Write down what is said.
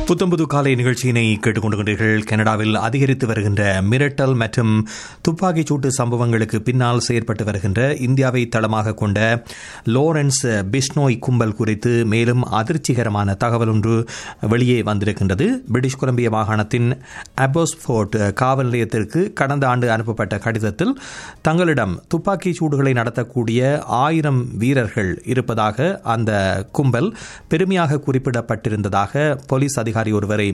புத்தம்புது காலை நிகழ்ச்சியினை கேட்டுக்கொண்டுகின்றீர்கள் கனடாவில் அதிகரித்து வருகின்ற மிரட்டல் மற்றும் துப்பாக்கிச் சூட்டு சம்பவங்களுக்கு பின்னால் செயற்பட்டு வருகின்ற இந்தியாவை தளமாக கொண்ட லோரன்ஸ் பிஷ்னோய் கும்பல் குறித்து மேலும் அதிர்ச்சிகரமான தகவல் ஒன்று வெளியே வந்திருக்கின்றது பிரிட்டிஷ் கொலம்பியா மாகாணத்தின் அபோஸ்போர்ட் காவல் நிலையத்திற்கு கடந்த ஆண்டு அனுப்பப்பட்ட கடிதத்தில் தங்களிடம் துப்பாக்கிச் சூடுகளை நடத்தக்கூடிய ஆயிரம் வீரர்கள் இருப்பதாக அந்த கும்பல் பெருமையாக குறிப்பிடப்பட்டிருந்ததாக போலீஸ் அதிகாரி ஒருவரை